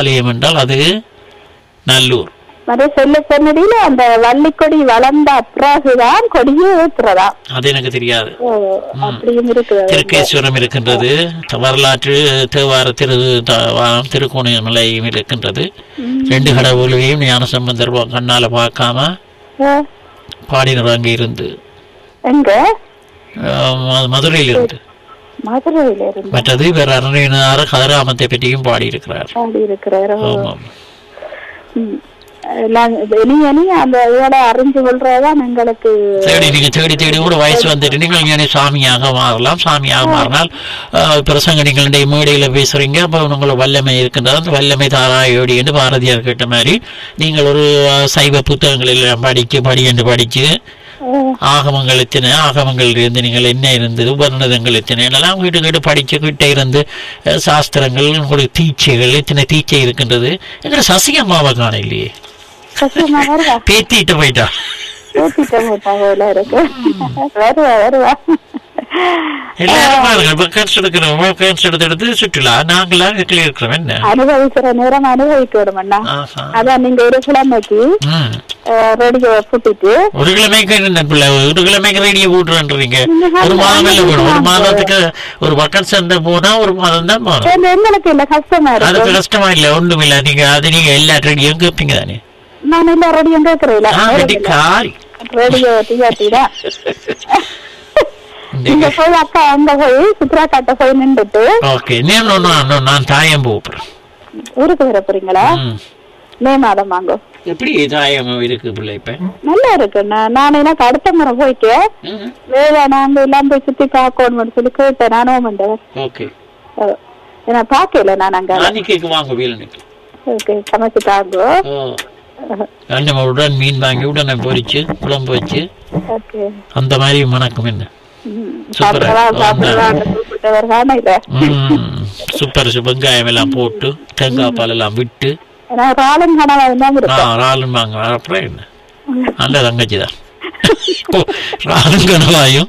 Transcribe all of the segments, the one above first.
ஆலயம் என்றால் அது நல்லூர் மற்ற செல்ல சன்னதியில அந்த வள்ளிக்கொடி வளர்ந்த பிறகுதான் கொடியே ஏற்றுறதா அது எனக்கு தெரியாது ஓ அப்படியும் இருக்குது திருக்கேஸ்வரம் இருக்கின்றது த- வரலாற்று தேவார திரு த- திருக்கோணமலையும் இருக்கின்றது ரெண்டு கடவுளையும் ஞான சம்பந்தர் வா- கண்ணால பார்க்காம ஆ, பாடினர் அங்கே இருந்து எங்க அஹ் ம- மதுரையில் இருந்து மதுரையில இருந்து மற்றது வேற அருணையினார கதிராமத்தை பற்றியும் பாடியிருக்கிறார் பாடி இருக்கிறாரோ ஆமாம் ம். எல்லாம் இனி இனி அந்த இதோட அறிஞ்சு கொள்றதுதான் எங்களுக்கு தேடி நீங்க தேடி தேடி கூட வயசு வந்துட்டு நீங்கள் இங்கே சாமியாக மாறலாம் சாமியாக மாறினால் அஹ், பிரசங்க நீங்கள் இந்த மேடையில பேசுறீங்க அப்போ உங்களை வல்லமை இருக்கின்றது அந்த வல்லமை தாராயோடி என்று பாரதியார் கேட்ட மாதிரி நீங்கள் ஒரு அஹ், சைவ புத்தகங்கள் எல்லாம் படிச்சு படி என்று படிச்சு அஹ், ஆகமங்கள் எத்தனை ஆகமங்கள் இருந்து நீங்கள் என்ன இருந்தது உபநிடதங்கள் எத்தனை எல்லாம் வீட்டு வீட்டு படிச்சு கிட்ட இருந்து அஹ், சாஸ்திரங்கள் உங்களுக்கு தீட்சைகள் எத்தனை தீட்சை இருக்கின்றது எங்களை சசிகம்மாவை காண இல்லையே கஷ்டமா வருவா பேத்திட்டு போயிட்டா ஊத்திட்ட போட்டா போல இருக்கு வருவா வருவா எல்லாரும் பாருங்க இப்ப கேன்ஸ் எடுக்கிறவங்க கேன்ஸ் எடுத்து எடுத்து சுற்றுலா நாங்களாம் வீட்டில் இருக்கிறோம் என்ன அனுபவிக்கிற நேரம் அனுபவிக்க விடுமண்ணா ஆஹா. அதான் நீங்க ஒரு கிழமைக்கு ம். ரெடியோ புட்டிட்டு ஒரு கிழமைக்கு என்ன பிள்ளை ஒரு கிழமைக்கு ரெடியை போட்டுறீங்க நீங்க ஒரு மாதம் இல்லை போடும் ஒரு வாங்க. மாதத்துக்கு ஒரு பக்கம் சந்தை போனா ஒரு மாதம் தான் போகணும் சரி, எங்களுக்கு இல்ல கஷ்டமா அதுக்கு இருக்கு கஷ்டமா இல்ல ஒண்ணும் இல்ல நீங்க அது நீங்க எல்லா ரெடியும் கேட்பீங்க தானே நான் இல்ல ரெடியும் கேட்கறேன் ஆ, ரெடி காரி ரேடியோ டிஆர்டி தான் நீங்க போய் அக்கா அங்க போய் சித்ரா காட்ட போய் நின்றுட்டு ஓகே நீங்க ஒண்ணு நான் தாயம் போகிறேன் ஊருக்கு வர போறீங்களா ம். மே மாதம் வாங்க எப்படி தாயம் இருக்கு பிள்ளை இப்ப நல்லா இருக்கு நான் நான் எனக்கு அடுத்த முறை போயிட்டு ம். வேற நாங்க எல்லாம் போய் சுத்தி பார்க்கணும்னு சொல்லி கேட்டேன் நானும் வந்தேன் ஓகே ஏன்னா பார்க்கல நான் அங்க நாளைக்கு வாங்க வீலனுக்கு ஓகே சமைச்சு தாங்கோ ஓ ரெண்டு உடன் மீன் வாங்கி உடனே பொரிச்சு குழம்பு வச்சு ஓகே அந்த மாதிரி மணக்கும் என்ன சூப்பரா சாப்பிடவா இருக்கு. சாப்பிடவா கூப்பிட்டவர் தானே இல்ல ம், சூப்பர் சூப்பர் வெங்காயம் எல்லாம் போட்டு தேங்காய் பால் எல்லாம் விட்டு ஏன்னா ராலன் கனவா தான் இருக்கு ராலும் வாங்க அப்புறம் என்ன நல்ல தங்கச்சி தான் ஓ ராலும் கனவாயும்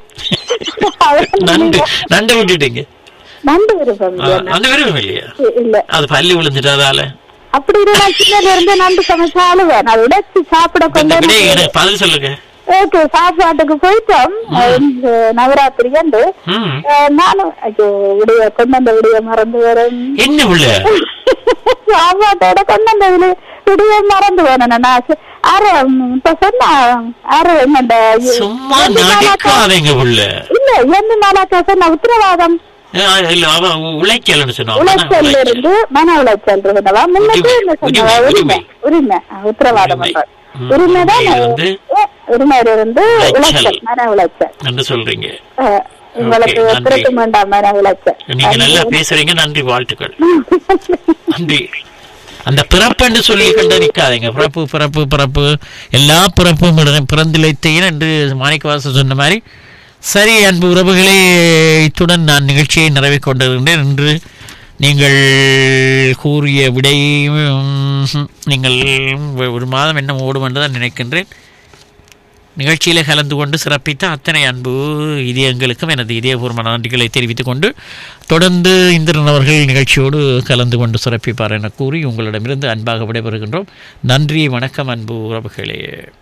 நண்டு நண்டு விட்டுட்டீங்க நண்டு விருப்பம் ஆ, அந்த விரும்பம் இல்லையா இல்ல அது பள்ளி விழுந்துட்டு அதால அப்படி இருந்தா சின்னல இருந்து நண்டு சமைச்சு அழுவேன் அதை உடைச்சு சாப்பிட இந்த கொண்டு விடை எனக்கு பதில் சொல்லுங்க ஓகே சாப்பாட்டுக்கு போயிட்டோம் இந்த நவராத்திரி அன்று ம் அஹ், நானும் ஐயோ விடிய கொண்டு வந்த விடிய மறந்து வரேன் என்ன உள்ள சாப்பாட்டோட கொண்டு வந்த விடிய விடிய மறந்து வரேன் நான் ச- ஆறு ம், இப்ப சொன்னா ஆறு என்னண்ட சும்மா நடிக்காதீங்க உள்ள இல்ல எந்த நாளாக்கா சொன்ன உத்தரவாதம் இல்ல அவன் உழைக்கலன்னு சொன்னான் உளைச்சல் இருந்து மன உளைச்சல் இருந்தவா முன்னுக்கு என்ன சொன்னவா உரிமை, உரிமை உரிமை ஆ, உத்தரவாதம் உரிமை. பண்றது. ம், உரிமை தான் உரிமையிலிருந்து உரிமையில இருந்து உளைச்சல். உளைச்சல் மன உளைச்சல் என்று சொல்றீங்க ஆ, உங்களுக்கு Okay, நன்றி. திருத்த வேண்டாம் மன உளைச்சல் நீங்க நல்லா பேசுறீங்க நன்றி வாழ்த்துக்கள் நன்றி அந்த பிறப்புன்னு சொல்லி கண்டு நிக்காதீங்க பிறப்பு பிறப்பு பிறப்பு எல்லா பிறப்பும் இட- பிறந்திழைத்தேன் என்று மாணிக்கவாசன் சொன்ன மாதிரி சரி அன்பு உறவுகளே இத்துடன் நான் நிகழ்ச்சியை நிறைவே கொண்டிருந்தேன் என்று நீங்கள் கூறிய விடை ம், நீங்கள் ஒரு மாதம் என்ன ஓடும் என்று தான் நினைக்கின்றேன் நிகழ்ச்சியில் கலந்து கொண்டு சிறப்பித்த அத்தனை அன்பு இதயங்களுக்கும் எனது இதயபூர்வமான நன்றிகளை தெரிவித்துக் கொண்டு தொடர்ந்து இந்திரன் அவர்கள் நிகழ்ச்சியோடு கலந்து கொண்டு சிறப்பிப்பார் என கூறி உங்களிடமிருந்து அன்பாக விடைபெறுகின்றோம் நன்றி வணக்கம் அன்பு உறவுகளே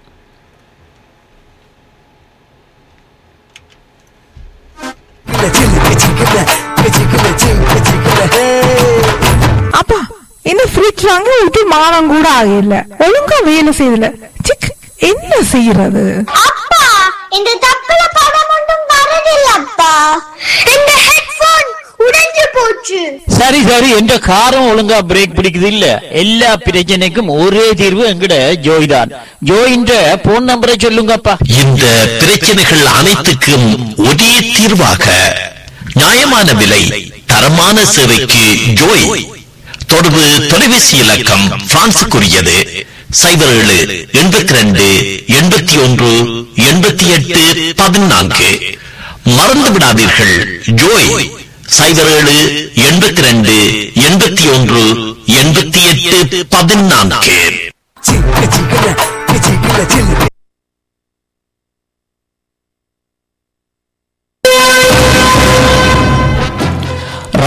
அப்பா என்ன ஃப்ரிட்ஜ் வாங்க விட்டு மாதம் கூட ஆகல ஒழுங்கா வேலை செய்யல சிக் என்ன செய்யறது அப்பா இந்த தப்புல படம் ஒன்றும் வரதில்லப்பா இந்த ஹெட்போன் உடைஞ்சு போச்சு சரி சரி எந்த காரம் ஒழுங்கா பிரேக் பிடிக்குது இல்ல எல்லா பிரச்சனைக்கும் ஒரே தீர்வு எங்கட ஜோய் தான் ஜோயின்ற போன் நம்பரை சொல்லுங்கப்பா இந்த பிரச்சனைகள் அனைத்துக்கும் ஒரே தீர்வாக நியாயமான விலை தரமான சேவைக்கு ஜோய் தொடர்பு தொலைபேசி இலக்கம் பிரான்சுக்குரியது சைபர் ஏழு எண்பத்தி ரெண்டு எண்பத்தி ஒன்று எண்பத்தி எட்டு பதினான்கு மறந்து விடாதீர்கள் ஜோய் சைபர் ஏழு எண்பத்தி ரெண்டு எண்பத்தி ஒன்று எண்பத்தி எட்டு பதினான்கு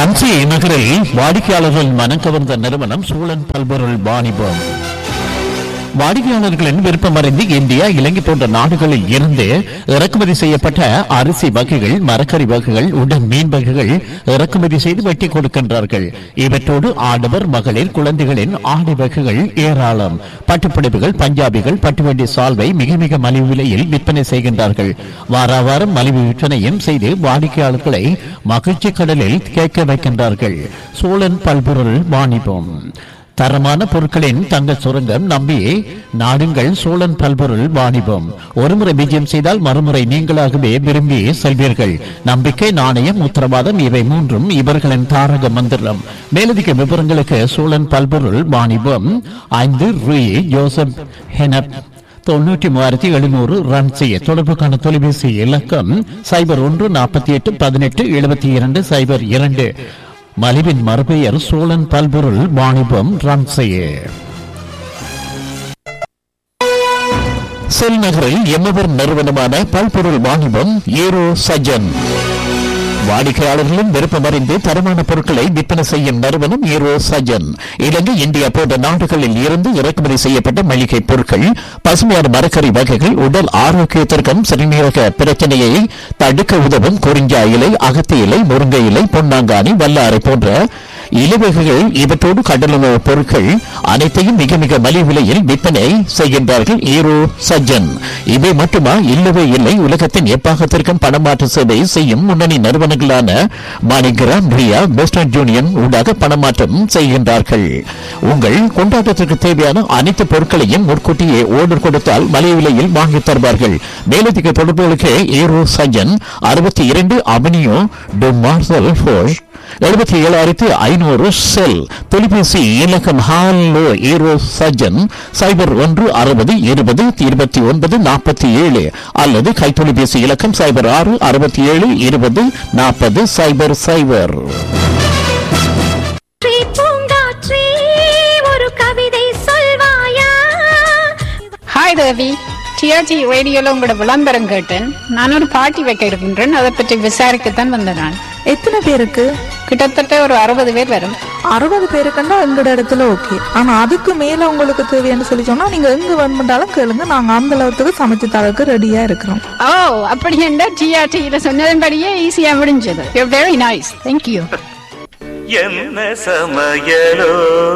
ரன்சி நகரில் வாடிக்கையாளர்கள் மனம் கவர்ந்த நிறுவனம் சூழன் பல்பொருள் வாணிபம் வாடிக்கையாளர்களின் விருப்பமறிந்து இந்தியா இலங்கை போன்ற நாடுகளில் இருந்து இறக்குமதி செய்யப்பட்ட அரிசி வகைகள் மரக்கறி வகைகள் உடன் மீன் வகைகள் இறக்குமதி செய்து வெட்டி கொடுக்கின்றார்கள் இவற்றோடு ஆடவர் மகளிர் குழந்தைகளின் ஆடை வகைகள் ஏராளம் பட்டுப்புடவைகள் பஞ்சாபிகள் பட்டுவண்டி சால்வை மிக மிக மலிவு விலையில் விற்பனை செய்கின்றார்கள் வார வாரம் மலிவு விற்பனையும் செய்து வாடிக்கையாளர்களை மகிழ்ச்சி கடலில் கேட்க வைக்கின்றார்கள் சோழன் பல்பொருள் வாணிபம் தரமான பொருட்களின் தங்கள் சுரங்கம் நம்பி நாடுங்கள் சோழன் பல்பொருள் வாணிபம் ஒருமுறை விஜயம் செய்தால் மறுமுறை நீங்களாகவே விரும்பி செல்வீர்கள் நம்பிக்கை நாணயம் உத்தரவாதம் இவை மூன்றும் இவர்களின் தாரக மந்திரம் மேலதிக விவரங்களுக்கு சோழன் பல்பொருள் வாணிபம் ஐந்து ரூ ஜோசப் ஹெனப் தொண்ணூற்றி மூவாயிரத்தி எழுநூறு ரன் செய்ய தொடர்புக்கான தொலைபேசி இலக்கம் சைபர் ஒன்று நாற்பத்தி எட்டு பதினெட்டு எழுபத்தி இரண்டு சைபர் இரண்டு மலிவின் மறுபெயர் சோழன் பல்பொருள் வாணிபம் ரன் செய்ய செல் நகரில் எம்மவர் நிறுவனமான பல்பொருள் வாணிபம் ஏரோ சஜன் வாடிக்கையாளர்களும் விருப்பமறிந்து தரமான பொருட்களை விற்பனை செய்யும் நிறுவனம் ஏரோ சஜன் இலங்கை இந்தியா போன்ற நாடுகளில் இருந்து இறக்குமதி செய்யப்பட்ட மளிகை பொருட்கள் பசுமையான மரக்கறி வகைகள் உடல் ஆரோக்கியத்திற்கும் சிறுநீரக பிரச்சனையை தடுக்க உதவும் குறிஞ்சா இலை அகத்தி இலை முருங்கை இலை பொன்னாங்கானி வல்லாரை போன்ற இலவகைகள் இவற்றோடு கடலுணவு பொருட்கள் அனைத்தையும் மிக மிக மலிவு விலையில் விற்பனை செய்கின்றார்கள் ஈரோ சஜ்ஜன் இவை மட்டுமா இல்லவே இல்லை உலகத்தின் எப்பாகத்திற்கும் பணமாற்று சேவை செய்யும் முன்னணி நிறுவனங்களான மாணிகிராம் ரியா வெஸ்டர்ன் யூனியன் ஊடாக பணமாற்றம் செய்கின்றார்கள் உங்கள் கொண்டாட்டத்திற்கு தேவையான அனைத்து பொருட்களையும் முன்கூட்டியே ஓர்டர் கொடுத்தால் மலிவு விலையில் வாங்கித் தருவார்கள் மேலதிக தொடர்புகளுக்கு ஈரோ சஜ்ஜன் அறுபத்தி இரண்டு அவனியோ டு மார்சல் ஃபோஷ் எழுபத்தி ஏழாயிரத்தி ஐநூறு செல் தொலைபேசி இலக்கம் ஹாலோ ஈரோ சஜன் சைபர் ஒன்று அறுபது இருபது இருபத்தி ஒன்பது நாற்பத்தி ஏழு அல்லது கைத்தொலைபேசி இலக்கம் சைபர் ஆறு அறுபத்தி ஏழு இருபது நாற்பது சைபர் சைபர் பூங்காற்றே, பூங்காற்றே, ஒரு கவிதை சொல்வாயா ஹாய் தேவி டிஆர்டி ரேடியோல உங்களோட விளம்பரம் கேட்டேன் நான் ஒரு பார்ட்டி வைக்க இருக்கின்றேன் அதை பற்றி விசாரிக்கத்தான் வந்தேன் நான் எத்தனை பேருக்கு கிட்டத்தட்ட ஒரு அறுபது பேர் வரும் அறுபது பேருக்குன்னா எங்களோட இடத்துல ஓகே ஆனா அதுக்கு மேல உங்களுக்கு தேவைன்னு சொல்லி சொன்னா நீங்க எங்க வேணுமென்றாலும் கேளுங்க நாங்க அந்த அளவுக்கு சமைச்சு தரக்கு ரெடியா இருக்கிறோம் ஓ அப்படி என்ன டிஆர்டியில சொன்னதன்படியே ஈஸியா முடிஞ்சது யூ வெரி நைஸ் தேங்க்யூ என்ன சமையலோ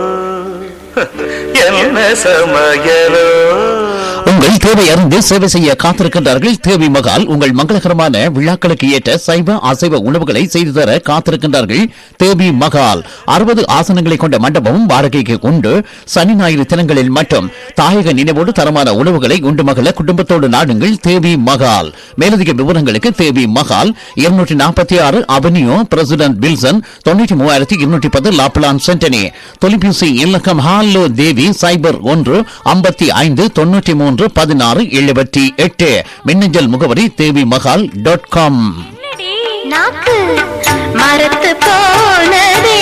என்ன சமையலோ உங்கள் தேவை அறிந்து சேவை செய்ய காத்திருக்கின்றார்கள் தேவி மகால் உங்கள் மங்களகரமான விழாக்களுக்கு ஏற்ற சைவ அசைவ உணவுகளை செய்து தர காத்திருக்கின்றார்கள் தேவி மகால் அறுபது ஆசனங்களை கொண்ட மண்டபமும் வாடகைக்கு உண்டு சனி ஞாயிறு தினங்களில் மட்டும் தாயக நினைவோடு தரமான உணவுகளை உண்டு மகள குடும்பத்தோடு நாடுங்கள் தேவி மகால் மேலதிக விவரங்களுக்கு தேவி மகால் இருநூற்றி நாற்பத்தி ஆறு அவனியோ பிரசிடென்ட் வில்சன் தொண்ணூற்றி மூவாயிரத்தி இருநூற்றி பத்து லாப்லான் சென்டனி தொலைபேசி இலக்கம் ஹாலோ தேவி சைபர் ஒன்று ஐம்பத்தி ஐந்து தொண்ணூற்றி மூன்று பதினாறு எழுபத்தி எட்டு மின்னஞ்சல் முகவரி தேவி மகால் டாட் காம் நாக்கு மரத்து போனதே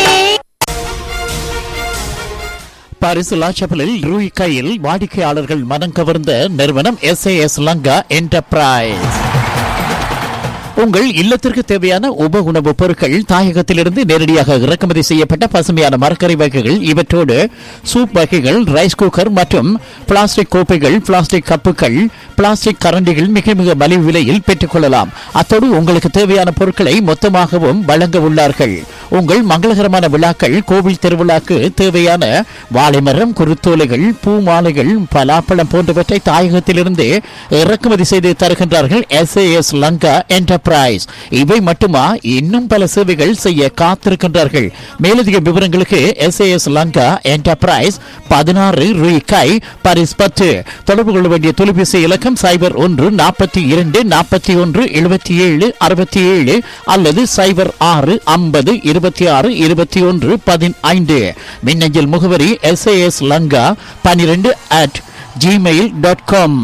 பாரிஸ் லாச்சப்பலில் ரூய் கையில் வாடிக்கையாளர்கள் மனம் கவர்ந்த நிறுவனம் எஸ் எஸ் லங்கா என்டர்பிரைஸ் உங்கள் இல்லத்திற்கு தேவையான உப உணவுப் பொருட்கள் தாயகத்திலிருந்து நேரடியாக இறக்குமதி செய்யப்பட்ட பசுமையான மரக்கறி வகைகள் இவற்றோடு சூப் வகைகள் ரைஸ் குக்கர் மற்றும் பிளாஸ்டிக் கோப்பைகள் பிளாஸ்டிக் கப்புகள் பிளாஸ்டிக் கரண்டிகள் மிக மிக மலிவு விலையில் பெற்றுக்கொள்ளலாம் அத்தோடு உங்களுக்கு தேவையான பொருட்களை மொத்தமாகவும் வழங்க உள்ளார்கள் உங்கள் மங்களகரமான விழாக்கள் கோவில் திருவிழாக்கு தேவையான வாழைமரம் குருத்தோலைகள் பூ மாலைகள் பலாப்பழம் போன்றவற்றை தாயகத்திலிருந்து இறக்குமதி செய்து தருகின்றார்கள் எஸ் எஸ் லங்கா என்டர்பிரைஸ் இவை மட்டுமா இன்னும் பல சேவைகள் செய்ய காத்திருக்கின்றார்கள் மேலதிக விவரங்களுக்கு எஸ் எஸ் லங்கா என்டர்பிரைஸ் பதினாறு ரூபாய் பரிஸ் பத்து தொடர்பு கொள்ள வேண்டிய தொலைபேசி இலக்கம் சைபர் ஒன்று நாற்பத்தி இரண்டு நாற்பத்தி ஒன்று எழுபத்தி ஏழு அறுபத்தி ஏழு அல்லது சைபர் ஆறு ஐம்பது இருபத்தி ஆறு இருபத்தி ஒன்று பதினைந்து மின்னஞ்சல் முகவரி எஸ் எஸ் லங்கா பன்னிரெண்டு அட் ஜிமெயில் டாட் காம்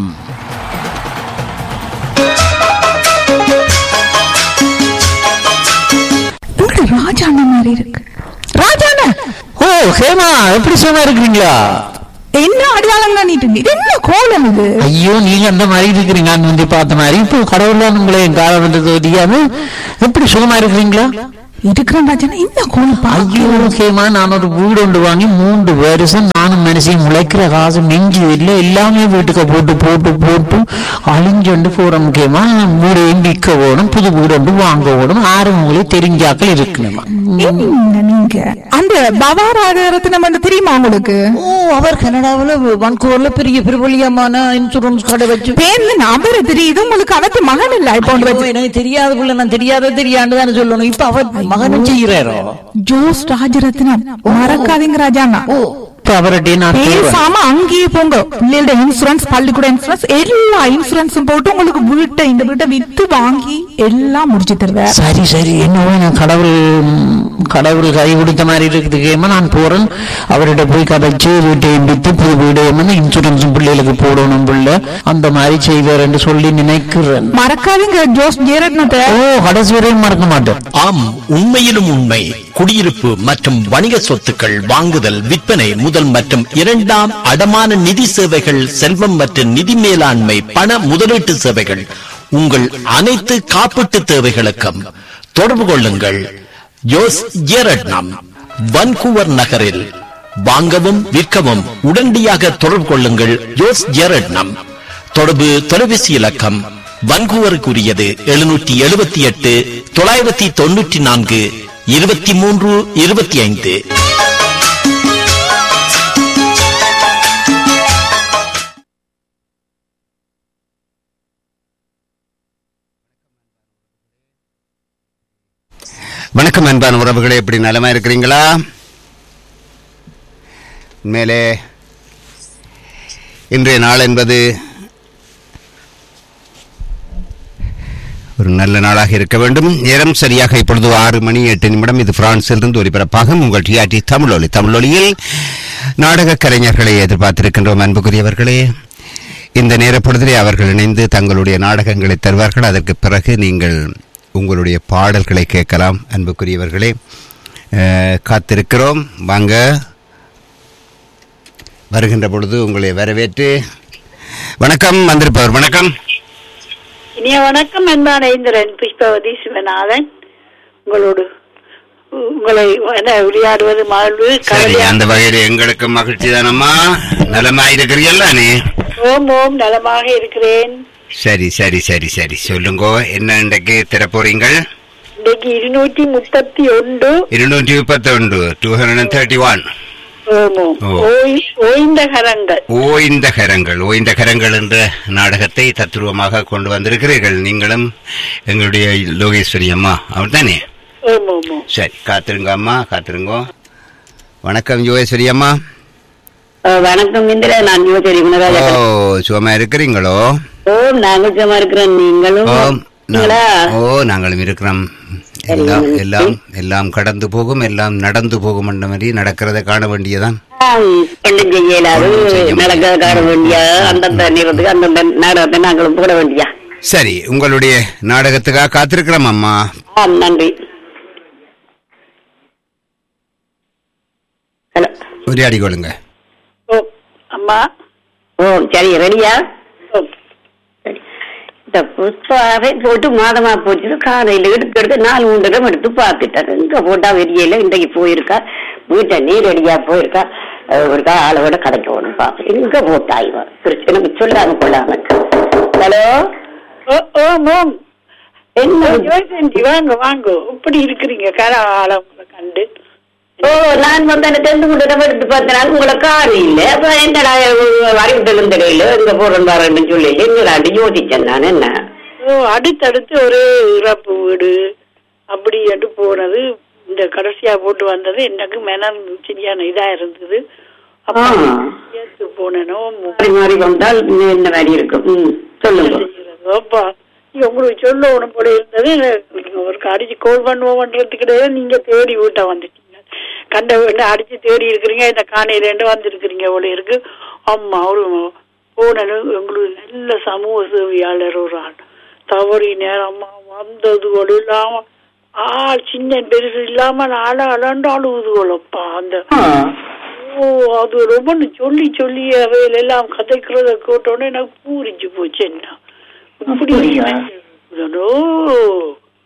இங்க ராஜாண்ண மாதிரி இருக்கு ராஜாண்ண ஓ ஹேமா எப்படி சும்மா இருக்கிறீங்களா என்ன அடையாளம் பண்ணிட்டு இது என்ன கோலம் இது ஐயோ நீங்க அந்த மாதிரி இருக்கிறீங்க நான் வந்து பார்த்த மாதிரி இப்போ கடவுள் தான் உங்களை என் காலம் வந்தது தெரியாம எப்படி சுகமா இருக்கிறீங்களா இருக்கிறேன் ராஜனா இந்த கோழி ஐயோ முக்கியமா நான் ஒரு வீடு ஒன்று வாங்கி மூன்று வருஷம் நானும் மனுஷன் முளைக்கிற காசு நெஞ்சு இல்லை எல்லாமே வீட்டுக்கு போட்டு போட்டு போட்டு அழிஞ்சொண்டு போற முக்கியமா வீடையும் விற்க ஓடும் புது வீடு ஒன்று வாங்க ஓடும் ஆறு உங்களே தெரிஞ்சாக்கள் இருக்கணுமா என்ன நீங்க அந்த பவாராகரத்தினம் வந்து தெரியுமா உங்களுக்கு ஓ அவர் கனடாவில் வன்கூர்ல பெரிய பிரபலியமான இன்சூரன்ஸ் கடை வச்சு பேர்ல நபர் தெரியுது உங்களுக்கு அவத்து மகன் இல்ல இப்போ ஒன்று ஐயோ, வச்சு எனக்கு தெரியாத புள்ள நான் தெரியாத தெரியாண்டு தானே சொல்லணும் இப்ப அவர் மகனும் செய்யறாரோ ஜோஸ் ராஜரத்னம் மறக்காதீங்க ராஜாண்ணா இப்ப அவர்கிட்ட நான் தேடுவேன். பேசாம அங்கேயே போங்க பிள்ளைகளோட இன்சூரன்ஸ் பள்ளிக்கூட இன்சூரன்ஸ் எல்லா இன்சூரன்ஸும் போட்டு உங்களுக்கு வீட்டை இந்த வீட்டை வித்து வாங்கி எல்லாம் முடிச்சு தருவேன் சரி சரி என்னவோ நான் கடவுள் ம், கடவுள் கை கொடுத்த மாதிரி இருக்குது கேம நான் போறேன் அவர்கிட்ட போய் கதைச்சு வீட்டையும் வித்து புது வீடு இன்சூரன்ஸ் பிள்ளைகளுக்கு போடணும் பிள்ளை அந்த மாதிரி செய்வார் என்று சொல்லி நினைக்கிறேன் மறக்காதீங்க ஜோஸ் ஜெயரத்னத்தை ஓ கடைசி வரையும் மறக்க மாட்டேன் ஆம் உண்மையிலும் உண்மை குடியிருப்பு மற்றும் வணிக சொத்துக்கள் வாங்குதல் விற்பனை முதல் மற்றும் இரண்டாம் அடமான நிதி சேவைகள் செல்வம் மற்றும் நிதி மேலாண்மை பண முதலீட்டு சேவைகள் உங்கள் அனைத்து காப்பீட்டு தேவைகளுக்கும் தொடர்பு கொள்ளுங்கள் ஜோஸ் ஜேரட்னம் வன்கூவர் நகரில் வாங்கவும் விற்கவும் உடனடியாக தொடர்பு கொள்ளுங்கள் ஜோஸ் ஜேரட்னம் தொடர்பு தொலைபேசி இலக்கம் வன்கூவருக்குரியது எழுநூற்றி எழுபத்தி எட்டு தொள்ளாயிரத்தி தொண்ணூற்றி நான்கு இருபத்தி மூன்று இருபத்தி ஐந்து வணக்கம் அன்பான உறவுகளே எப்படி நலமா இருக்கிறீங்களா உண்மையிலே இன்றைய நாள் என்பது ஒரு நல்ல நாளாக இருக்க வேண்டும் நேரம் சரியாக இப்பொழுது ஆறு மணி எட்டு நிமிடம் இது பிரான்சிலிருந்து ஒலிபரப்பாகும் உங்கள் டிஆர்டி தமிழொலி தமிழொலியில் நாடக கலைஞர்களை எதிர்பார்த்திருக்கின்றோம் அன்புக்குரியவர்களே இந்த நேரப்பொழுதிலே அவர்கள் இணைந்து தங்களுடைய நாடகங்களை தருவார்கள் அதற்கு பிறகு நீங்கள் உங்களுடைய பாடல்களை கேட்கலாம் அன்புக்குரியவர்களே அஹ், காத்திருக்கிறோம் வாங்க வருகின்ற பொழுது உங்களை வரவேற்று வணக்கம் வந்திருப்பவர் வணக்கம் இனிய வணக்கம் அன்பான இந்திரன் புஷ்பவதி சிவநாதன் உங்களோடு உங்களை என்ன விளையாடுவது மகிழ்வு சரி கவலையா அந்த வகையில் எங்களுக்கு மகிழ்ச்சி தானம்மா நலமாயிருக்கிறீல்ல நீ ஓம் ஓம் நலமாக இருக்கிறேன் சரி சரி சரி சரி சொல்லுங்க என்ன இன்றைக்கு திறப்போறீங்கள் இன்றைக்கு இருநூற்றி முப்பத்தி ஒன்று இருநூற்றி முப்பத்தி ஒன்று டூ ஹண்ட்ரட் தேர்ட்டி ஒன் ஓமோம் ஓ. ஓய்- ஓய்ந்த கரங்கள் ஓய்ந்த கரங்கள் ஓய்ந்த கரங்கள் என்ற நாடகத்தை தத்துருவமாக கொண்டு வந்திருக்கிறீர்கள் நீங்களும் எங்களுடைய லோகேஸ்வரி அம்மா அப்படித்தானே ஓம் ஓமோம் சரி காத்திருங்க அம்மா காத்திருங்க வணக்கம் யோகேஸ்வரி அம்மா வணக்கம் இந்திர நான் யுவசரி ஓ சுகமா இருக்கிறீங்களோ ஓம் நாங்கள் சும்மா இருக்கிறோம் நீங்களும் ஓ நா- ஓ நாங்களும் இருக்கிறோம் எல்லாம் எல்லாம் எல்லாம் கடந்து போகும் எல்லாம் நடந்து போகும் என்ற மாதிரி நடக்கிறத காண வேண்டியதான் ஒன்றும் செய்யலாது ஒண்ணும் செய்ய முடியாது. நடக்க காண வேண்டிய அந்தந்த நேரத்துக்கு அந்தந்த நாடகத்தை நாங்களும் போட வேண்டியா சரி உங்களுடைய நாடகத்துக்காக காத்திருக்கிறோம் அம்மா ஆம் நன்றி ஹலோ உரையாடி கொள்ளுங்க ஓ அம்மா ஓ சரி ரெடியா சரி. இந்த புஷ்பாவை போட்டு மாதமா போச்சு காலையில எடுத்து எடுத்து நாலு மூணு தடவை எடுத்து பார்த்துட்டாரு எங்க போட்டா வெறியில இன்றைக்கு போயிருக்கா வீட்டை நீரடியா போயிருக்கா அஹ் ஒருக்கா ஆளோட கதைக்க ஒன்று பாப்பேன் எங்க போட்டா இவன் பிரச்சனை சொல்லாம கொள்ளாம ஹலோ ஓ ஓ மோம் என்ன வாங்க வாங்க இப்படி இருக்கிறீங்க காலம் கண்டு ஓ நான் வந்து அந்த டென்ட் மூணு தடவை எடுத்து பார்த்தனால உங்களை கார் இல்ல அப்ப என்னடா அறிவித்தலும் தெரியல எங்க போறோம் வரேன்னு சொல்லி என்னடாண்டு யோசிச்சேன் நான் என்ன ஓ அடுத்தடுத்து ஒரு இறப்பு வீடு அப்படி என்று போனது இந்த கடைசியா போட்டு வந்தது எனக்கு மனம் சரியான இதா இருந்தது அப்ப ஏத்து போனேனோ மாறி மாறி வந்தால் என்ன மாதிரி இருக்கும் சொல்லுங்க அப்பா நீங்க உங்களுக்கு சொல்ல ஒண்ணு போல இருந்தது எனக்கு ஒரு அடிச்சு கோல் பண்ணுவோம்ன்றது கிடையாது நீங்க தேடி வீட்டை வந்துட்டீங்க கண்ட வீட்டை அடிச்சு தேடி இருக்கிறீங்க இந்த காணையில இருந்து வந்திருக்கிறீங்க போல இருக்கு அம்மா ஒரு போனது உங்களுக்கு நல்ல சமூக சேவையாளர் ஒரு ஆள் தவறி நேரமா வந்தது கூட இல்லாம ஆள் சின்ன பெருசு இல்லாம நாள அலண்டு அழுகுதுகளப்பா அந்த ஓ அது ரொம்ப சொல்லி சொல்லி அவையில எல்லாம் கதைக்கிறத கேட்டோன்னே எனக்கு பூரிச்சு போச்சு என்ன இப்படி ஓ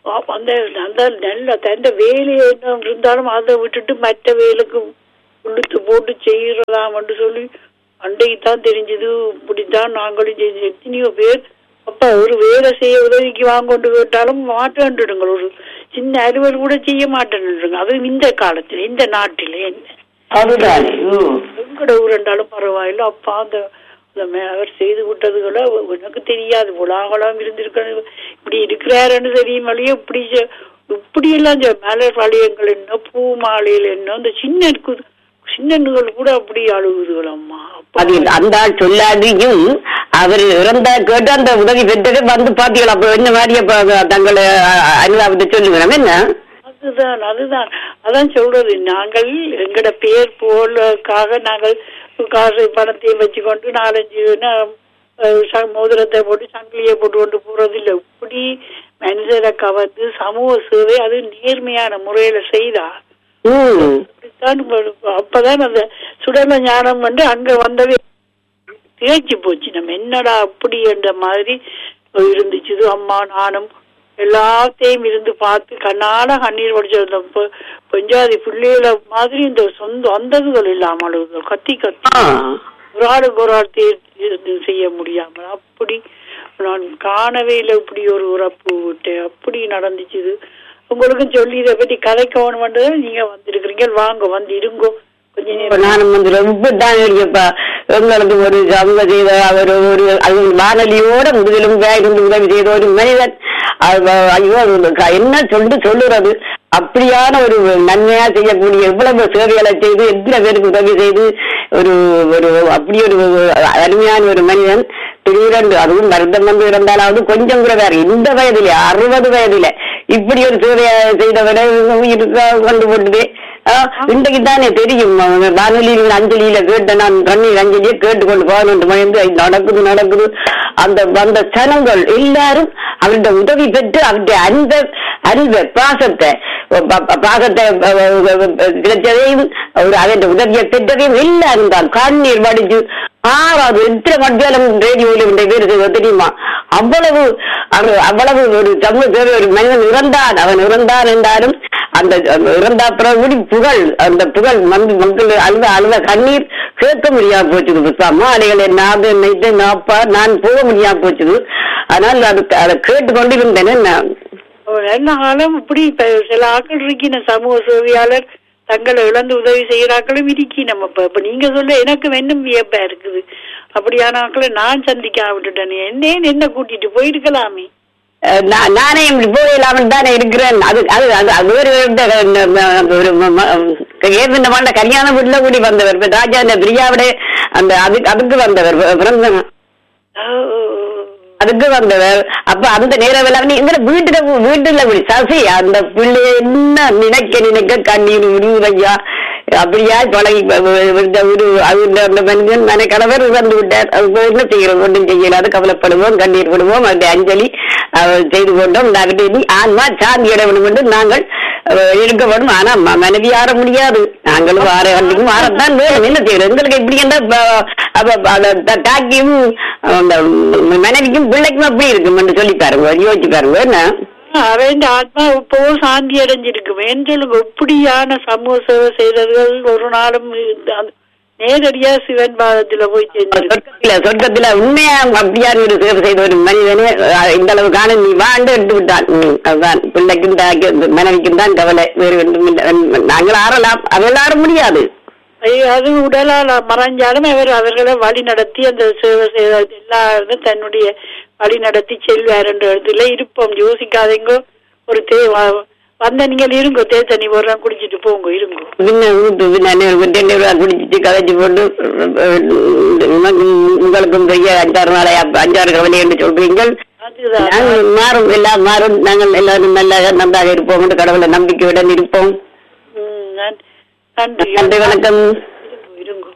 அப்ப அந்த அந்த நல்ல தந்த வேலை என்ன இருந்தாலும் அதை விட்டுட்டு மற்ற வேலைக்கு இழுத்து போட்டு செய்யறதாம் என்று சொல்லி அன்றைக்கு தான் தெரிஞ்சது இப்படித்தான் நாங்களும் செஞ்சு எத்தனையோ பேர் அப்ப ஒரு வேலை செய்ய உதவிக்கு வாங்க கொண்டு கேட்டாலும் மாட்டேன்டுங்க ஒரு சின்ன அலுவல் கூட செய்ய மாட்டேன்னுங்க அது இந்த காலத்துல இந்த நாட்டில என்ன அதுதானே ம். எங்கட ஊரண்டாலும் பரவாயில்ல அப்பா அந்த அந்த மே- அவர் செய்து விட்டதுகளை எனக்கு தெரியாது உலாகலாம் இருந்திருக்கணும் இப்படி இருக்கிறாருன்னு தெரியும் வழியே இப்படி செ- இப்படி எல்லாம் செ- மலர் வளையங்கள் என்ன பூ மாலையில் என்ன அந்த சின்ன இருக்குது சின்னன்னுகள் கூட அப்படி அழுகுதுகள் அம்மா அது அந்த ஆள் சொல்லாதையும் அவர் இறந்தா கேட்டு அந்த உதவி பெற்றது வந்து பாத்தீங்களா அப்ப என்ன மாதிரி அப்ப தங்களை அ- அனுதாபத்தை சொல்லுங்க என்ன அதுதான் அதுதான் அதான் சொல்றது நாங்கள் எங்கட பேர் போலக்காக நாங்கள் காசு பணத்தையும் வச்சுக்கொண்டு நாலஞ்சு ந- அஹ் ச- மோதிரத்தை போட்டு சங்கிலியை போட்டு கொண்டு போறது இல்ல இப்படி மனிதரை கவர்ந்து சமூக சேவை அது நேர்மையான முறையில செய்தா அப்படித்தான் இப்ப- அப்பதான் அந்த சுடல ஞானம் வந்து அங்க வந்தவே திகைச்சு போச்சு நம்ம என்னடா அப்படி என்ற மாதிரி இருந்துச்சு அம்மா நானும் எல்லாத்தையும் இருந்து பார்த்து கண்ணால கண்ணீர் வடிச்சிருந்த பஞ்சாதி பிள்ளைகள மாதிரி இந்த சொந்த வந்ததுகள் இல்லாம அழுகுதல் கத்தி கத்தி ஒரு ஆளுக்கு ஒரு ஆள் தீர்த்து செய்ய முடியாமல் அப்படி நான் காணவே இல்லை இப்படி ஒரு உறப்பு விட்டு அப்படி நடந்துச்சு இது. உங்களுக்கும் சொல்லி இதை பத்தி கதைக்கணும் பண்றது நீங்க வந்திருக்கிறீங்க வாங்க வந்து இருங்கோ கொஞ்ச இப்ப நேரம் நானும் வந்து ரொம்ப தான் இருக்கப்பா எங்களுக்கு ஒரு சமூக செய்த அவர் ஒரு அது வானொலியோட முதுகெலும் இருந்து உதவி செய்த ஒரு மனிதன் அது, ஐயோ அது க- என்ன சொல்லி சொல்லுறது அப்படியான ஒரு நன்மையா செய்யக்கூடிய எவ்வளவு சேவைகளை செய்து எத்தனை பேருக்கு உதவி செய்து ஒரு ஒரு அப்படி ஒரு அருமையான ஒரு மனிதன் திடீரென்று அதுவும் வருத்தம் வந்து இருந்தாலாவது கொஞ்சம் கூட வேற இந்த வயதிலே அறுபது வயதில இப்படி ஒரு சேவையை செய்தவரை உயிருக்கு கொண்டு போட்டுது இன்றைக்கு தானே தெரியும் அவங்க வானொலியில் அஞ்சலியில கேட்ட நான் கண்ணீர் அஞ்சலியை கேட்டுக்கொண்டு பதினொன்று மணிந்து "இது நடக்குது நடக்குது அந்த அந்த சனங்கள் எல்லாரும் அவருடைய உதவி பெற்று அவருடைய அன்ப அன்ப பாசத்தை ப- ப- பாசத்தை அஹ், அஹ், அஹ், கிடைச்சதையும் ஒரு அவருடைய உதவியை பெற்றதையும் எல்லாரும் தான் கண்ணீர் வடிச்சு ஆறாவது எத்தனை மத்தியாலம் ரேடியோவில் இந்த பேர் செய்வது தெரியுமா அவ்வளவு அவர் அவ்வளவு ஒரு சமூக சேவை ஒரு மனிதன் இறந்தான் அவன் இறந்தான் என்றாலும் அந்த அந்த இறந்தா பிறகு புகழ் அந்த புகழ் வந்து மக்கள் அழுத அழுத கண்ணீர் கேட்க முடியாம போச்சுது புத்தா மாலைகள் என்ன அது என்ன இது என்ன அப்பா நான் போக முடியாம போச்சுது அதனால் அது அதை கேட்டு கொண்டிருந்தேன் நான் என்ன காலம் இப்படி இப்ப சில ஆட்கள் இருக்கின சமூக சேவையாளர் தங்களை இழந்து உதவி செய்யறாக்களும் இருக்கி நம்ம இப்ப இப்ப நீங்க சொல்ல எனக்கு இன்னும் வியப்பா இருக்குது அப்படியான ஆட்களை நான் சந்திக்க விட்டுட்டேன் என்னேன்னு என்ன கூட்டிட்டு போயிருக்கலாமே அஹ் நா- நானே இப்படி போயிடலாமல் தானே இருக்கிறேன் அது அது அது அது ஒரு இந்த- இந்த- இந்த ஒரு ம- ம- ஏற்கனவே மாண்ட கல்யாண வீட்டுல கூடி வந்தவர் இப்ப ராஜா இந்த பிரியாவுடைய அந்த அதுக்கு அதுக்கு வந்தவர் பி- பிறந்த அதுக்கு வந்தவர் அப்ப அந்த நேரம் எல்லாம் நீ இந்த வீட்டுல வீட்டுல இப்படி சசி அந்த பிள்ளை என்ன நினைக்க நினைக்க கண்ணீர் விடுவதையா அப்படியா பழகி வ- வ- இந்த ஒரு அந்த அந்த மனிதன் மன கணவர் இறந்து விட்டார் அது என்ன செய்கிறோம் ஒன்றும் செய்யலாது கவலைப்படுவோம் கண்ணீர் விடுவோம் அந்த அஞ்சலி அஹ், செய்து கொண்டோம் நாங்கள் இனி ஆன்மா சாந்தி அடைய வேண்டும் என்று நாங்கள் அஹ், இருக்க வேண்டும் ஆனா ம- மனைவி ஆற முடியாது நாங்களும் ஆற வண்டிக்கும் ஆறத்தான் வேணும் என்ன செய்யறோம் எங்களுக்கு இப்படி என்ன ப- அப்ப அந்த த- தாக்கியும் அந்த மனைவிக்கும் பிள்ளைக்கும் அப்படி இருக்கும் என்று சொல்லி பாருங்க யோசிச்சு பாருங்க என்ன அவன் ஆத்மா இப்போ சாந்தி அடைஞ்சிருக்கு ஏன்னு சொல்லுங்க இப்படியான சமூக சேவை செய்தவர்கள் ஒரு நாளும் இந்த- அந்த நேரடியா சிவன் பாதத்துல போய் சேர்ந்து சொர்க்கத்தில சொர்க்கத்தில உண்மையா அப்படியான ஒரு சேவை செய்த ஒரு மனிதனே அஹ், இந்த அளவு காண நீ வாண்டு எடுத்து விட்டான் ம், அதுதான் பிள்ளைக்கும் தாக்கி மனைவிக்கும் தான் கவலை வேறு ஒன்றும் இல்லை நாங்கள் ஆறலாம் அவள் ஆற முடியாது ஐயோ, அது உடலால் மறைஞ்சாலும் அவர் அவர்களை வழி நடத்தி அந்த சேவை செய்த எல்லாரும் தன்னுடைய வழி நடத்தி செல்வார் என்ற இடத்துல இருப்போம் யோசிக்காதீங்க ஒரு தே வ- வந்த நீங்கள் இருங்கோ தே தண்ணி போடுறோம் குடிச்சிட்டு போங்க இருங்கோ பின்ன வீட்டு பின்ன ரெண்டு ரூபா குடிச்சிட்டு கதைச்சு போட்டு அஹ், உனக்கு உங்களுக்கும் பெரிய அஞ்சாறு நாளை அஞ்சாறு கவலை என்று சொல்றீங்கள் நாங்கள் மாறும் எல்லாம் மாறும் நாங்கள் எல்லாரும் நல்லா நன்றாக இருப்போம் என்று கடவுளை நம்பிக்கையுடன் இருப்போம் ம், நன்- நன்றி நன்றி வணக்கம் இருங்கோ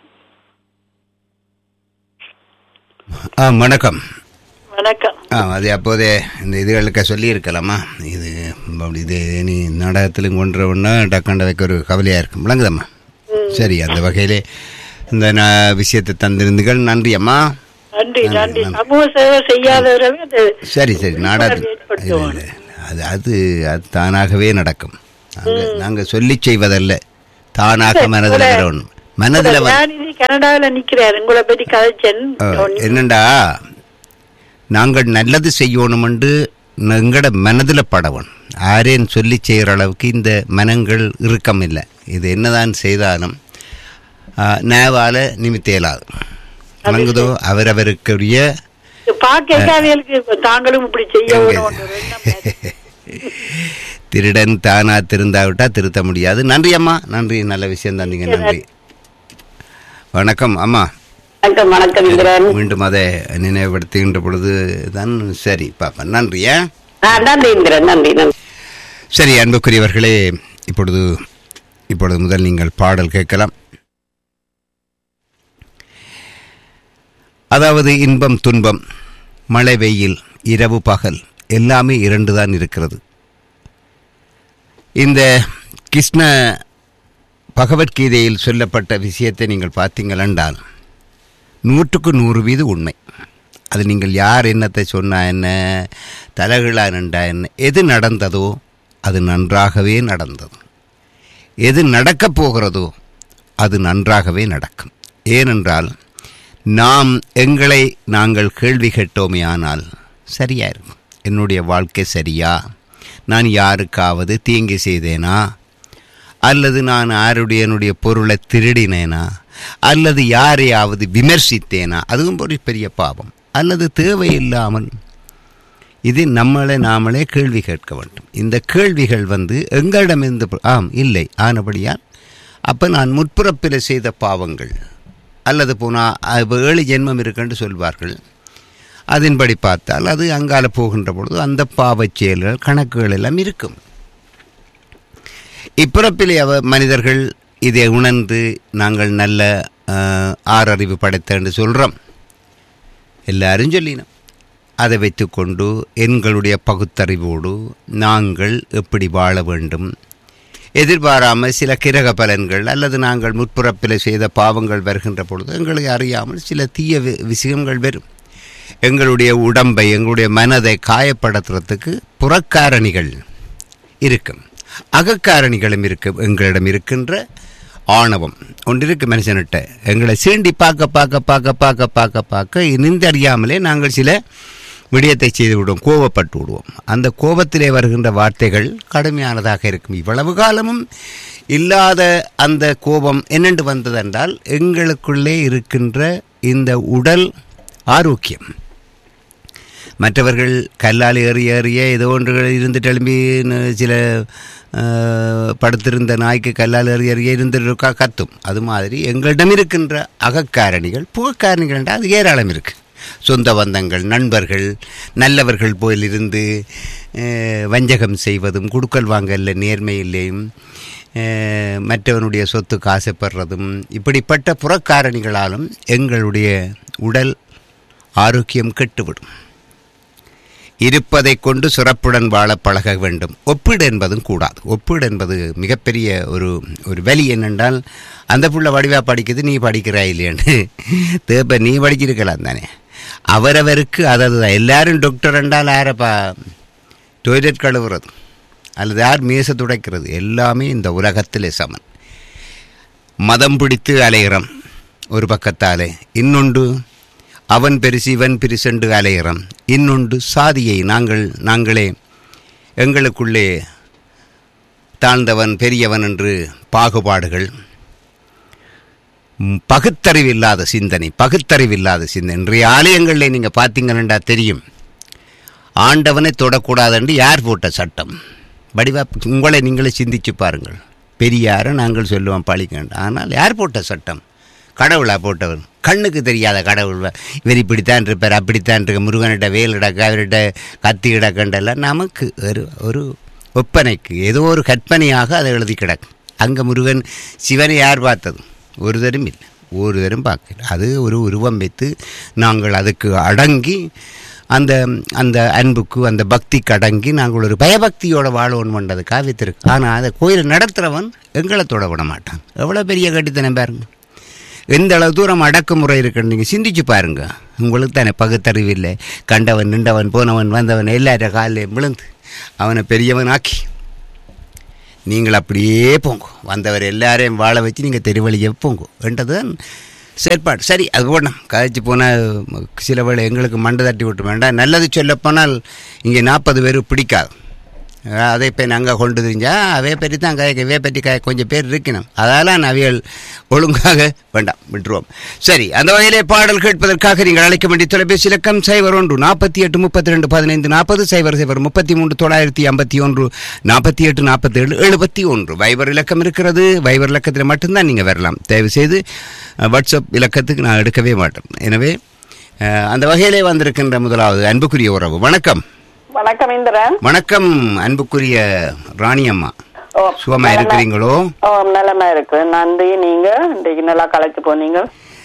ஆ வணக்கம் வணக்கம் ஆ அது அப்போதே இந்த இதுகளுக்கு சொல்லியிருக்கலாமா இது அப்படி இது நீ நாடகத்திலும் கொன்றவொன்னா டக்காண்ட வைக்க ஒரு கவலையாக இருக்கும் விளங்குதம்மா சரி அந்த வகையிலே இந்த ந- விஷயத்தை தந்திருந்தீர்கள் நன்றி அம்மா நன்றி நன்றி சமூக சேவை செய்யாதவரவே அது சரி சரி நாடகத்தில் இல்லை ஏற்படுத்துவாங்க இல்லை அது அது அது தானாகவே நடக்கும் நாங்க நாங்க சொல்லி செய்வதல்ல தானாக மனதில் வரணும் மனதில் வ- ஞானிதி கனடாவில நிக்கிறாரு உங்களை பத்தி கதைச்சன் அஹ், என்னண்டா நாங்கள் நல்லது செய்யணுமென்று எங்கட மனதில் படவன் ஆரேன் சொல்லி செய்கிற அளவுக்கு இந்த மனங்கள் இறுக்கம் இல்லை இது என்னதான் செய்தாலும் அஹ், நேவால நிமித்த இயலாது வணங்குதோ அவரவருக்குரிய பாக்க அவைகளுக்கு தாங்களும் இப்படி செய்ய எங்க? வேணும் ஒரு எண்ணம் திருடன் தானா திருந்தாவிட்டா திருத்த முடியாது நன்றி அம்மா நன்றி நல்ல விஷயம் தந்தீங்க நன்றி வணக்கம் அம்மா வணக்கம் வணக்கம் இந்திரன் மீண்டும் அதை நினைவுபடுத்துகின்ற பொழுது தான் சரி பாப்பேன் நன்றி ஏன் ஆ, நன்றி இந்திரன் நன்றி நன்றி சரி அன்புக்குரியவர்களே இப்பொழுது இப்பொழுது முதல் நீங்கள் பாடல் கேட்கலாம் அதாவது இன்பம் துன்பம் மழை வெயில் இரவு பகல் எல்லாமே இரண்டு தான் இருக்கிறது இந்த கிருஷ்ண பகவத்கீதையில் சொல்லப்பட்ட விஷயத்தை நீங்கள் பார்த்தீங்கள் என்றால் நூற்றுக்கு நூறு வீது உண்மை அது நீங்கள் யார் என்னத்தை சொன்னா என்ன தலைகளா நின்றா என்ன எது நடந்ததோ அது நன்றாகவே நடந்தது எது நடக்கப் போகிறதோ அது நன்றாகவே நடக்கும் ஏனென்றால் நாம் எங்களை நாங்கள் கேள்வி கேட்டோமே ஆனால் சரியா இருக்கும் என்னுடைய வாழ்க்கை சரியா நான் யாருக்காவது தீங்கு செய்தேனா அல்லது நான் யாருடைய என்னுடைய பொருளை திருடினேனா அல்லது யாரையாவது விமர்சித்தேனா அதுவும் ஒரு பெரிய பாவம் அல்லது தேவையில்லாமல் இது நம்மளை நாமளே கேள்வி கேட்க வேண்டும் இந்த கேள்விகள் வந்து எங்களிடமிருந்து ப- ஆம் இல்லை ஆனபடியால் அப்போ நான் முற்புறப்பில் செய்த பாவங்கள் அல்லது போனால் ஏழு ஜென்மம் இருக்குன்னு சொல்வார்கள் அதன்படி பார்த்தால் அது அங்கால போகின்ற பொழுது அந்த பாவச் செயல்கள் கணக்குகள் எல்லாம் இருக்கும் இப்பிறப்பிலே அவ மனிதர்கள் இதை உணர்ந்து நாங்கள் நல்ல ஆஹ், ஆறறிவு படைத்த என்று சொல்கிறோம் எல்லாரும் சொல்லினோம் அதை வைத்துக்கொண்டு எங்களுடைய பகுத்தறிவோடு நாங்கள் எப்படி வாழ வேண்டும் எதிர்பாராமல் சில கிரக பலன்கள் அல்லது நாங்கள் முற்புறப்பில் செய்த பாவங்கள் வருகின்ற பொழுது எங்களுக்கு அறியாமல் சில தீய வி- விஷயங்கள் வரும் எங்களுடைய உடம்பை எங்களுடைய மனதை காயப்படுத்துறதுக்கு புறக்காரணிகள் இருக்கும் அகக்காரணிகளும் இருக்கு எங்களிடம் இருக்கின்ற ஆணவம் ஒன்று இருக்கு மனுஷன்கிட்ட எங்களை சீண்டி பார்க்க பார்க்க பார்க்க பார்க்க பார்க்க பார்க்க நின்றறியாமலே நாங்கள் சில விடயத்தை செய்து விடுவோம் கோபப்பட்டு விடுவோம் அந்த கோபத்திலே வருகின்ற வார்த்தைகள் கடுமையானதாக இருக்கும் இவ்வளவு காலமும் இல்லாத அந்த கோபம் என்னென்று வந்ததென்றால் எங்களுக்குள்ளே இருக்கின்ற இந்த உடல் ஆரோக்கியம் மற்றவர்கள் கல்லால் ஏறி ஏறிய ஏதோ ஒன்று இருந்து எழும்பி ந- சில அஹ், படுத்திருந்த நாய்க்கு கல்லால் ஏறி ஏறிய இருந்துருக்கா கத்தும் அது மாதிரி எங்களிடம் இருக்கின்ற அகக்காரணிகள் புகக்காரணிகள் என்றால் அது ஏராளம் இருக்கு சொந்த பந்தங்கள் நண்பர்கள் நல்லவர்கள் போல் இருந்து அஹ், வஞ்சகம் செய்வதும் குடுக்கல் வாங்கல்ல நேர்மையில்லையும் அஹ், மற்றவனுடைய சொத்துக்கு ஆசைப்படுறதும் இப்படிப்பட்ட புறக்காரணிகளாலும் எங்களுடைய உடல் ஆரோக்கியம் கெட்டுவிடும் இருப்பதை கொண்டு சிறப்புடன் வாழ பழக வேண்டும் ஒப்பீடு என்பதும் கூடாது ஒப்பீடு என்பது மிகப்பெரிய ஒரு ஒரு வலி என்னென்றால் அந்த புள்ள வடிவா படிக்குது நீ படிக்கிறா இல்லையான்னு தேப்ப நீ படிச்சிருக்கலாம் தானே அவரவருக்கு அதாவது எல்லாரும் டாக்டர் என்றால் யாரப்பா டொய்லெட் கழுவுறது அல்லது யார் மீச துடைக்கிறது எல்லாமே இந்த உலகத்திலே சமன் மதம் பிடித்து அலைகிறோம் ஒரு பக்கத்தாலே இன்னொன்று அவன் பெருசு இவன் பெருசென்று அலைகிறோம் இன்னொன்று சாதியை நாங்கள் நாங்களே எங்களுக்குள்ளே தாழ்ந்தவன் பெரியவன் என்று பாகுபாடுகள் ம், பகுத்தறிவில்லாத சிந்தனை பகுத்தறிவில்லாத சிந்தனை இன்றைய ஆலயங்களில் நீங்கள் பார்த்தீங்கன்னா தெரியும் ஆண்டவனை தொடக்கூடாதுன்னு யார் போட்ட சட்டம் வடிவா உங்களை நீங்களே சிந்திச்சு பாருங்கள் பெரியாரை நாங்கள் சொல்லுவோம் பழிக்கண்டு ஆனால் யார் போட்ட சட்டம் கடவுளா போட்டவர் கண்ணுக்கு தெரியாத கடவுள் இவர் இப்படித்தான் இருப்பார் அப்படித்தான் இருக்க முருகனிட்ட வேல் கிடக்க அவர்கிட்ட கத்தி கிடக்கண்டெல்லாம் நமக்கு ஒரு ஒரு ஒப்பனைக்கு ஏதோ ஒரு கற்பனையாக அதை எழுதி கிடக்கு அங்கே முருகன் சிவனை யார் பார்த்தது ஒரு தரும் இல்லை ஒரு தரும் பார்க்கல அது ஒரு உருவம் வைத்து நாங்கள் அதுக்கு அடங்கி அந்த அந்த அன்புக்கு அந்த பக்திக்கு அடங்கி நாங்கள் ஒரு பயபக்தியோட வாழணும் பண்ணது காவியத்திற்கு ஆனால் அதை கோயிலை நடத்துகிறவன் எங்களை தொட விட மாட்டான் எவ்வளோ பெரிய கட்டித்தனம் பாருங்க எந்த அளவு தூரம் அடக்குமுறை இருக்குன்னு நீங்கள் சிந்திச்சு பாருங்க உங்களுக்கு தானே பகுத்தறிவு இல்லை கண்டவன் நின்றவன் போனவன் வந்தவன் எல்லார காலையும் விழுந்து அவனை பெரியவனாக்கி நீங்கள் அப்படியே போங்க வந்தவர் எல்லாரையும் வாழ வச்சு நீங்கள் தெருவழியே போங்க என்றதுதான் செயற்பாடு சரி அது போடணும் கதைச்சு போனால் சில வேளை எங்களுக்கு மண்டை தட்டி விட்டு வேண்டாம் நல்லது சொல்லப்போனால் இங்கே நாற்பது பேர் பிடிக்காது அஹ் அதை இப்போ நாங்கள் கொண்டு தெரிஞ்சா அவைய பற்றி தான் கயக்க இவைய பற்றி கய கொஞ்சம் பேர் இருக்கணும் அதெல்லாம் அவியல் ஒழுங்காக வேண்டாம் விட்டுருவோம் சரி அந்த வகையிலே பாடல் கேட்பதற்காக நீங்கள் அழைக்க வேண்டிய தொலைபேசி இலக்கம் சைபர் ஒன்று நாற்பத்தி எட்டு முப்பத்தி ரெண்டு பதினைந்து நாற்பது சைபர் சைபர் முப்பத்தி மூன்று தொள்ளாயிரத்தி ஐம்பத்தி ஒன்று நாற்பத்தி எட்டு நாற்பத்தேழு எழுபத்தி ஒன்று வைபர் இலக்கம் இருக்கிறது வைபர் இலக்கத்தில் மட்டும்தான் நீங்கள் வரலாம் தயவு செய்து அஹ், வாட்ஸ்அப் இலக்கத்துக்கு நான் எடுக்கவே மாட்டேன் எனவே அஹ், அந்த வகையிலே வந்திருக்கின்ற முதலாவது அன்புக்குரிய உறவு வணக்கம் வணக்கம் இந்திரன் வணக்கம் அன்புக்குரிய ராணி அம்மா ஓ, சுகமா நலமா- இருக்கிறீங்களோ ஓ நிலைமை இருக்கு நன்றி நீங்க இன்றைக்கு நல்லா களைச்சு போனீங்க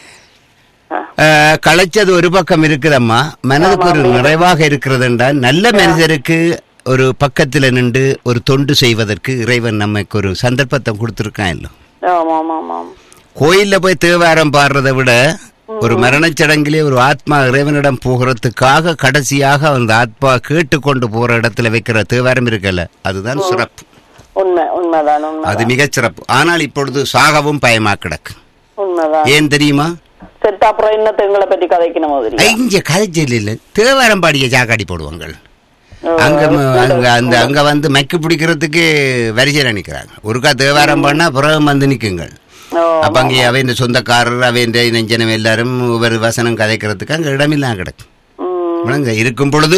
அஹ், களைச்சது ஒரு பக்கம் இருக்குதம்மா மனதுக்கு ஒரு நிறைவாக இருக்கிறது என்றால் நல்ல மனிதருக்கு ஒரு பக்கத்தில் நின்று ஒரு தொண்டு செய்வதற்கு இறைவன் நமக்கு ஒரு சந்தர்ப்பத்தை கொடுத்துருக்கான் இல்லை ஆமா ஆமா ஆமா கோயில்ல போய் தேவாரம் பாடுறதை விட ஒரு மரணச் சடங்கிலே ஒரு ஆத்மா இறைவனிடம் போகிறதுக்காக கடைசியாக அந்த ஆத்மா கேட்டுக்கொண்டு போற இடத்துல வைக்கிற தேவாரம் இருக்குல்ல அதுதான் சிறப்பு உண்மை உண்மைதான் உண்மை அது மிகச் சிறப்பு ஆனால் இப்பொழுது சாகவும் பயமா கிடக்கு உண்மைதான் ஏன் தெரியுமா செத்து அப்புறம் இன்னத்தை எங்களை பற்றி கதைக்கணும் மாதிரி இங்க கதைச்சல் இல்லை தேவாரம் பாடிய சாக்காடி போடுவாங்க அங்க ம- அங்க அந்த அங்க வந்து மைக்கு பிடிக்கிறதுக்கு வரிசையில் நிக்கிறாங்க ஒருக்கா தேவாரம் பண்ணா பிறகு வந்து நிக்குங்கள் அப்ப அங்கே அவை இந்த சொந்தக்காரர் அவை இந்த நெஞ்சனம் எல்லாரும் ஒவ்வொரு வசனம் கதைக்கிறதுக்கு அங்க இடமில்லாம் கிடக்கு விளங்க இருக்கும் பொழுது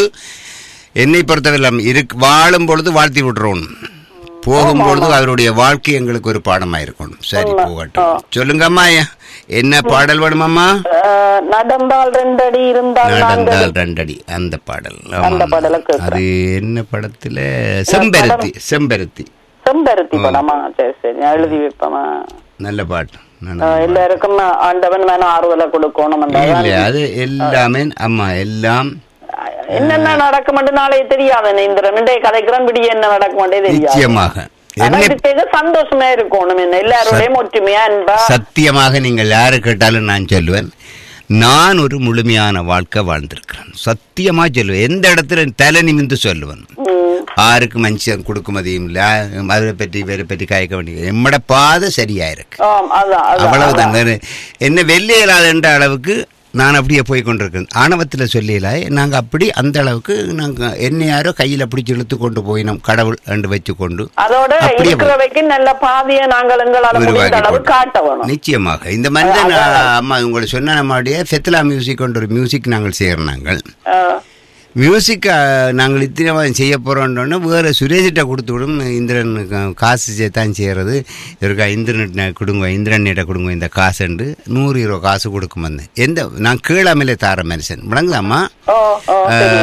என்னை பொறுத்தவரை இருக்கு வாழும் பொழுது வாழ்த்தி விட்டுறோம் போகும் பொழுது அவருடைய வாழ்க்கை எங்களுக்கு ஒரு பாடமா இருக்கணும் சரி போகட்டும் சொல்லுங்கம்மா என்ன பாடல் வேணுமம்மா அஹ், நடந்தால் ரெண்டடி இருந்தால் நான்கு நடந்தால் ரெண்டடி அந்த பாடல் ஆமா, அந்த ஆமா. பாடலை கேட்கிறேன். அது என்ன படத்துல செம்பருத்தி செம்பருத்தி செம்பருத்தி படமா சரி சரி நான் எழுதி வைப்பேமா நல்ல பாட்டு நல்ல அஹ், எல்லாருக்கும் ஆண்டவன் வேணும் ஆறுதலை கொடுக்கணும் அந்த இல்ல அது எல்லாமே அம்மா எல்லாம் என்னென்ன நடக்கும் நாளே தெரியாது இந்திரன் இன்றைய கதைக்கிறோம் விடிய என்ன நடக்கும் தெரியாது நிச்சயமாக ஆனா என்னை இதுக்கு எது சந்தோஷமா இருக்கணும் என்ன எல்லாரோடையும் ஒற்றுமையா அன்பா சத்தியமாக நீங்கள் யாரு கேட்டாலும் நான் சொல்லுவேன் நான் ஒரு முழுமையான வாழ்க்கை வாழ்ந்திருக்கிறேன் சத்தியமா சொல்லுவேன் எந்த இடத்துல தலை நிமிந்து சொல்லுவேன் ஆருக்கு மனுஷன் கொடுக்குமதியும் இல்லை அதை பற்றி இவரை பற்றி காய்க்க வேண்டிய எம்மட பாதை சரியா இருக்கு ஆம், அதான் அதான், அவ்வளவுதான் அதான். வேறு என்ன வெள்ளையலாது என்ற அளவுக்கு நான் அப்படியே போய் கொண்டிருக்கேன் ஆணவத்தில் சொல்லியல நாங்கள் அப்படி அந்த அளவுக்கு நாங்கள் என்ன யாரோ கையில் பிடிச்சி இழுத்து கொண்டு போயினோம் கடவுள் என்று வச்சு கொண்டு அதோட அப்படியே இருக்கிறவைக்கு நல்ல பாதையை நாங்கள் எங்களால முடிந்த உருவாக்கி அளவு கொண்டு. காட்ட வேணும் நிச்சயமாக இந்த மனிதன் அம்மா உங்களை சொன்ன நம்மளுடைய ஃபெத்லா மியூசிக் என்ற ஒரு மியூசிக் நாங்கள் செய்கிறோம் நாங்கள் அஹ், மியூசிக் நாங்கள் இத்தனை செய்ய போகிறோன்னு வேறு சுரேஷிட்ட கொடுத்து விடும் இந்திரன் கா- காசு சேர்த்தான் செய்கிறது இருக்கா இந்திரன் கொடுங்க இந்திரன்கிட்ட கொடுங்க இந்த காசுண்டு நூறு ஹீரோ காசு கொடுக்கும் வந்தேன் எந்த நான் கீழாமலே தார மனுஷன் விளங்கலாமா ஓ ஓ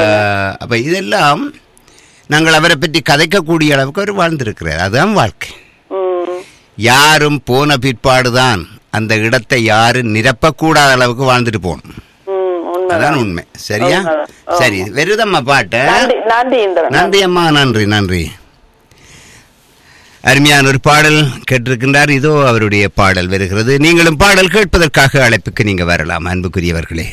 அப்போ இதெல்லாம் நாங்கள் அவரை பற்றி கதைக்கக்கூடிய அளவுக்கு அவர் வாழ்ந்திருக்கிறார் அதுதான் வாழ்க்கை ம், யாரும் போன பிற்பாடுதான் அந்த இடத்தை யாரும் நிரப்பக்கூடாத அளவுக்கு வாழ்ந்துட்டு போகணும் ம், உண்மை. அதான் உண்மை சரியா உண்மைதான். ஆமா. சரி வெறுதம்மா பாட்ட நன்றி நன்றி இந்திரன் நன்றி அம்மா நன்றி நன்றி அருமையான ஒரு பாடல் கேட்டிருக்கின்றார் இதோ அவருடைய பாடல் வருகிறது நீங்களும் பாடல் கேட்பதற்காக அழைப்புக்கு நீங்க வரலாம் அன்புக்குரியவர்களே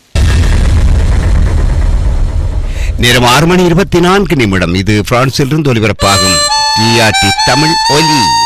நேரம் ஆறு மணி இருபத்தி நான்கு நிமிடம் இது பிரான்சிலிருந்து ஒலிபரப்பாகும் டிஆர்டி தமிழ் ஒலி